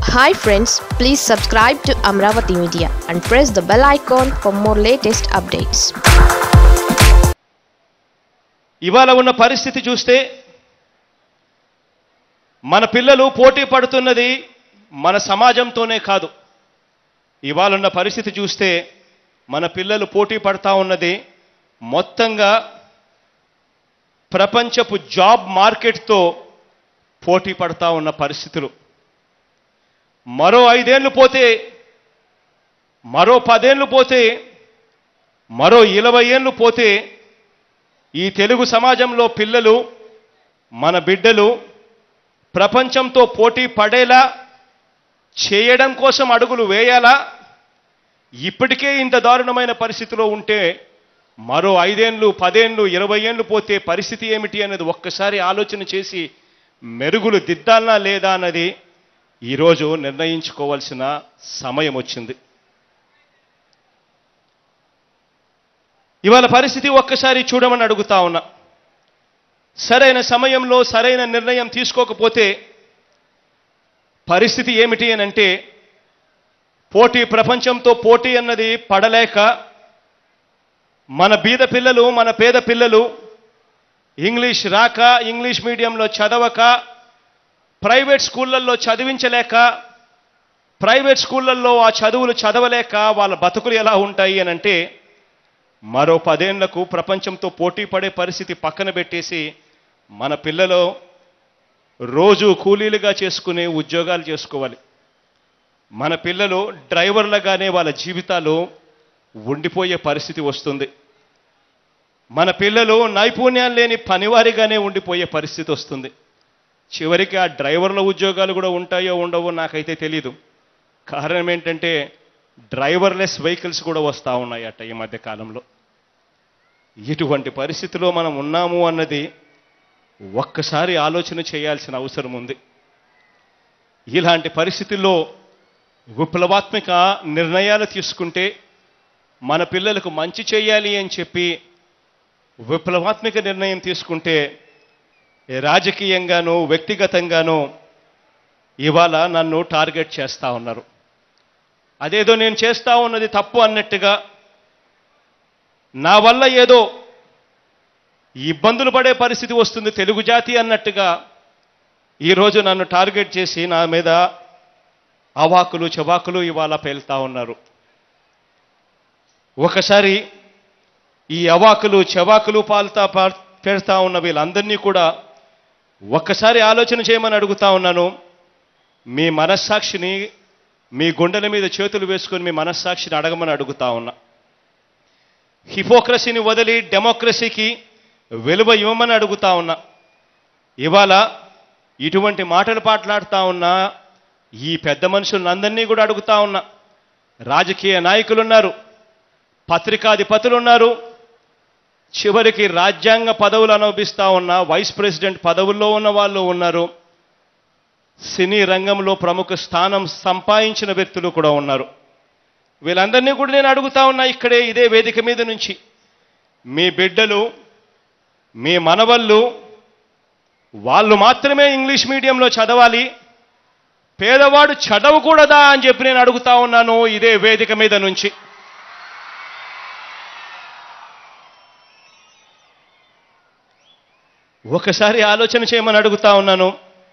hi friends please subscribe to Amaravati media and press the bell icon for more latest updates ఇవాళ ఉన్న పరిస్థితి చూస్తే మన పిల్లలు పోటీ పడుతున్నది మన సమాజంతోనే కాదు ఇవాళ ఉన్న పరిస్థితి చూస్తే మన పిల్లలు పోటీ పడతా ఉన్నది మొత్తంగా ప్రపంచపు జాబ్ మార్కెట్తో పోటీ పడతా ఉన్న పరిస్థితులు మరో ఐదేళ్లు పోతే మరో పదేళ్లు పోతే మరో ఇరవై ఏళ్ళు పోతే ఈ తెలుగు సమాజంలో పిల్లలు మన బిడ్డలు ప్రపంచంతో పోటీ పడేలా చేయడం కోసం అడుగులు వేయాలా ఇప్పటికే ఇంత దారుణమైన పరిస్థితిలో ఉంటే మరో ఐదేండ్లు పదేండ్లు ఇరవై ఏళ్ళు పోతే పరిస్థితి ఏమిటి అనేది ఒక్కసారి ఆలోచన చేసి మెరుగులు దిద్దాలనా లేదా అన్నది ఈరోజు నిర్ణయించుకోవాల్సిన సమయం వచ్చింది ఇవాళ పరిస్థితి ఒక్కసారి చూడమని అడుగుతా ఉన్నా సరైన సమయంలో సరైన నిర్ణయం తీసుకోకపోతే పరిస్థితి ఏమిటి అని అంటే పోటీ ప్రపంచంతో పోటీ అన్నది పడలేక మన బీద పిల్లలు మన పేద పిల్లలు ఇంగ్లీష్ రాక ఇంగ్లీష్ మీడియంలో చదవక ప్రైవేట్ స్కూళ్ళల్లో చదివించలేక ప్రైవేట్ స్కూళ్ళల్లో ఆ చదువులు చదవలేక వాళ్ళ బతుకులు ఎలా ఉంటాయి అని అంటే మరో పదేళ్లకు ప్రపంచంతో పోటీ పడే పరిస్థితి పక్కన పెట్టేసి మన పిల్లలు రోజు కూలీలుగా చేసుకునే ఉద్యోగాలు చేసుకోవాలి మన పిల్లలు డ్రైవర్లుగానే వాళ్ళ జీవితాలు ఉండిపోయే పరిస్థితి వస్తుంది మన పిల్లలు నైపుణ్యం లేని పనివారిగానే ఉండిపోయే పరిస్థితి వస్తుంది చివరికి ఆ డ్రైవర్ల ఉద్యోగాలు కూడా ఉంటాయో ఉండవో నాకైతే తెలీదు కారణం ఏంటంటే డ్రైవర్లెస్ వెహికల్స్ కూడా వస్తూ ఉన్నాయట ఈ మధ్య కాలంలో ఇటువంటి పరిస్థితిలో మనం ఉన్నాము అన్నది ఒక్కసారి ఆలోచన చేయాల్సిన అవసరం ఉంది ఇలాంటి పరిస్థితుల్లో విప్లవాత్మక నిర్ణయాలు తీసుకుంటే మన పిల్లలకు మంచి చేయాలి అని చెప్పి విప్లవాత్మక నిర్ణయం తీసుకుంటే రాజకీయంగానూ వ్యక్తిగతంగానూ ఇవాళ నన్ను టార్గెట్ చేస్తూ ఉన్నారు అదేదో నేను చేస్తా ఉన్నది తప్పు అన్నట్టుగా నా వల్ల ఏదో ఇబ్బందులు పడే పరిస్థితి వస్తుంది తెలుగు జాతి అన్నట్టుగా ఈరోజు నన్ను టార్గెట్ చేసి నా మీద అవాకులు చవాకులు ఇవాళ పేలుతా ఉన్నారు ఒకసారి ఈ అవాకులు చవాకులు పాలుతా పా- పెడతా ఉన్న వీళ్ళందరినీ కూడా ఒక్కసారి ఆలోచన చేయమని అడుగుతా ఉన్నాను మీ మనస్సాక్షిని మీ గుండెల మీద చేతులు వేసుకొని మీ మనస్సాక్షిని అడగమని అడుగుతా ఉన్నా హిపోక్రసీని వదిలి డెమోక్రసీకి విలువ ఇవ్వమని అడుగుతా ఉన్నా ఇవాళ ఇటువంటి మాటలు మాట్లాడుతా ఉన్నా ఈ పెద్ద మనుషులందరినీ కూడా అడుగుతా ఉన్నా రాజకీయ నాయకులు ఉన్నారు పత్రికాధిపతులు ఉన్నారు చివరికి రాజ్యాంగ పదవులు అనుభవిస్తా ఉన్న వైస్ ప్రెసిడెంట్ పదవుల్లో ఉన్న వాళ్ళు ఉన్నారు సినీ రంగంలో ప్రముఖ స్థానం సంపాదించిన వ్యక్తులు కూడా ఉన్నారు వీళ్ళందరినీ కూడా నేను అడుగుతా ఉన్నా ఇక్కడే ఇదే వేదిక మీద నుంచి మీ బిడ్డలు మీ మనవళ్ళు వాళ్ళు మాత్రమే ఇంగ్లీష్ మీడియంలో చదవాలి పేదవాడు చదవకూడదా అని చెప్పి నేను అడుగుతా ఉన్నాను ఇదే వేదిక మీద నుంచి ఒకసారి ఆలోచన చేయమని అడుగుతా ఉన్నాను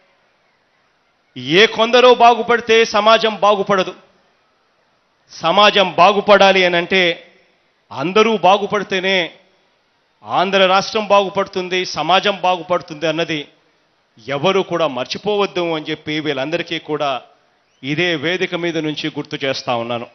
ఏ కొందరో బాగుపడితే సమాజం బాగుపడదు సమాజం బాగుపడాలి అని అంటే అందరూ బాగుపడితేనే ఆంధ్ర రాష్ట్రం బాగుపడుతుంది సమాజం బాగుపడుతుంది అన్నది ఎవరు కూడా మర్చిపోవద్దు అని చెప్పి వీళ్ళందరికీ కూడా ఇదే వేదిక మీద నుంచి గుర్తు చేస్తా ఉన్నాను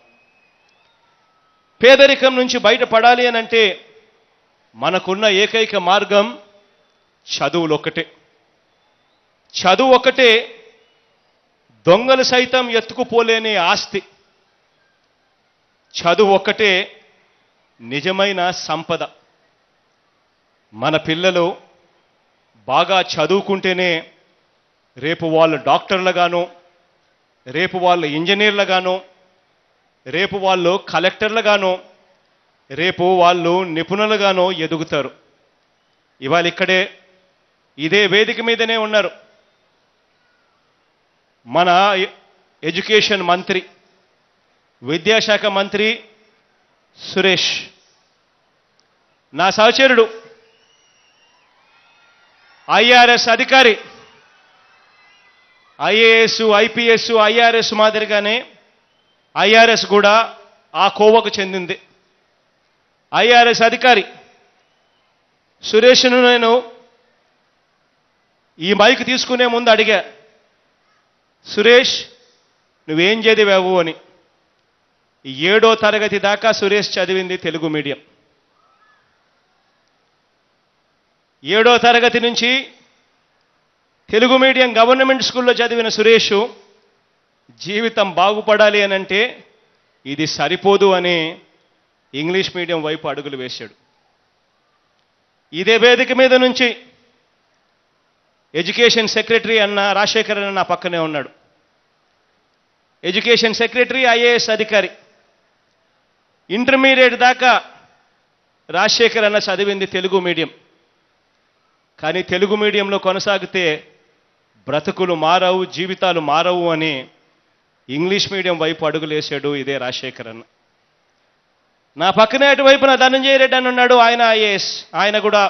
పేదరికం నుంచి బయటపడాలి అని అంటే మనకున్న ఏకైక మార్గం చదువులు ఒక్కటే చదువు ఒకటే దొంగలు సైతం ఎత్తుకుపోలేని ఆస్తి చదువు ఒక్కటే నిజమైన సంపద మన పిల్లలు బాగా చదువుకుంటేనే రేపు వాళ్ళు డాక్టర్లుగాను రేపు వాళ్ళు ఇంజనీర్లుగాను రేపు వాళ్ళు కలెక్టర్లుగాను రేపు వాళ్ళు నిపుణులుగాను ఎదుగుతారు ఇవాళ ఇక్కడే ఇదే వేదిక మీదనే ఉన్నారు మన ఎడ్యుకేషన్ మంత్రి విద్యాశాఖ మంత్రి సురేష్ నా సహచరుడు ఐఆర్ఎస్ అధికారి ఐఏఎస్ ఐపీఎస్ ఐఆర్ఎస్ మాదిరిగానే ఐఆర్ఎస్ కూడా ఆ కోవకు చెందింది ఐఆర్ఎస్ అధికారి సురేష్ను నేను ఈ మైక్ తీసుకునే ముందు అడిగా సురేష్ నువ్వేం చదివావు అని ఏడో తరగతి దాకా సురేష్ చదివింది తెలుగు మీడియం ఏడో తరగతి నుంచి తెలుగు మీడియం గవర్నమెంట్ స్కూల్లో చదివిన సురేష్ జీవితం బాగుపడాలి అని అంటే ఇది సరిపోదు అని ఇంగ్లీష్ మీడియం వైపు అడుగులు వేశాడు ఇదే వేదిక మీద నుంచి ఎడ్యుకేషన్ సెక్రటరీ అన్న రాజశేఖర్ అన్న నా పక్కనే ఉన్నాడు ఎడ్యుకేషన్ సెక్రటరీ ఐఏఎస్ అధికారి ఇంటర్మీడియట్ దాకా రాజశేఖర్ అన్న చదివింది తెలుగు మీడియం కానీ తెలుగు మీడియంలో కొనసాగితే బ్రతుకులు మారవు జీవితాలు మారవు అని ఇంగ్లీష్ మీడియం వైపు అడుగులేశాడు ఇదే రాజశేఖర్ అన్న నా పక్కనే అటువైపున ధనంజయ రెడ్డి అని ఉన్నాడు ఆయన ఐఏఎస్ ఆయన కూడా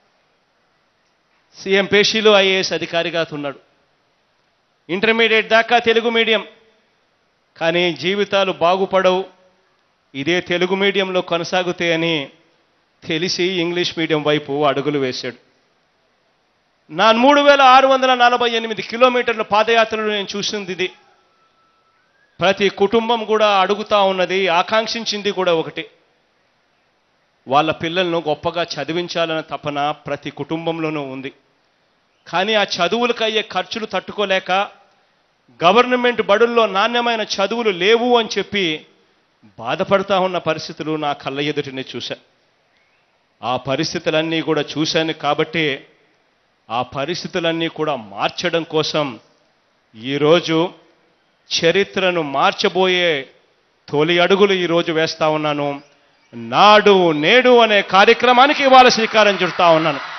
సీఎం పేషీలో ఐఏఎస్ అధికారిగా ఉన్నాడు ఇంటర్మీడియట్ దాకా తెలుగు మీడియం కానీ జీవితాలు బాగుపడవు ఇదే తెలుగు మీడియంలో కొనసాగుతాయి అని తెలిసి ఇంగ్లీష్ మీడియం వైపు అడుగులు వేశాడు నా మూడు వేల ఆరు వందల నలభై ఎనిమిది కిలోమీటర్ల పాదయాత్రలు నేను చూసింది ఇది ప్రతి కుటుంబం కూడా అడుగుతా ఉన్నది ఆకాంక్షించింది కూడా ఒకటి వాళ్ళ పిల్లలను గొప్పగా చదివించాలన్న తపన ప్రతి కుటుంబంలోనూ ఉంది కానీ ఆ చదువులకు అయ్యే ఖర్చులు తట్టుకోలేక గవర్నమెంట్ బడుల్లో నాణ్యమైన చదువులు లేవు అని చెప్పి బాధపడతా ఉన్న పరిస్థితులు నా కళ్ళ ఎదుటినే చూశా ఆ పరిస్థితులన్నీ కూడా చూశాను కాబట్టి ఆ పరిస్థితులన్నీ కూడా మార్చడం కోసం ఈరోజు చరిత్రను మార్చబోయే తొలి అడుగులు ఈరోజు వేస్తా ఉన్నాను నాడు నేడు అనే కార్యక్రమానికి ఇవాళ శ్రీకారం చుడతా ఉన్నాను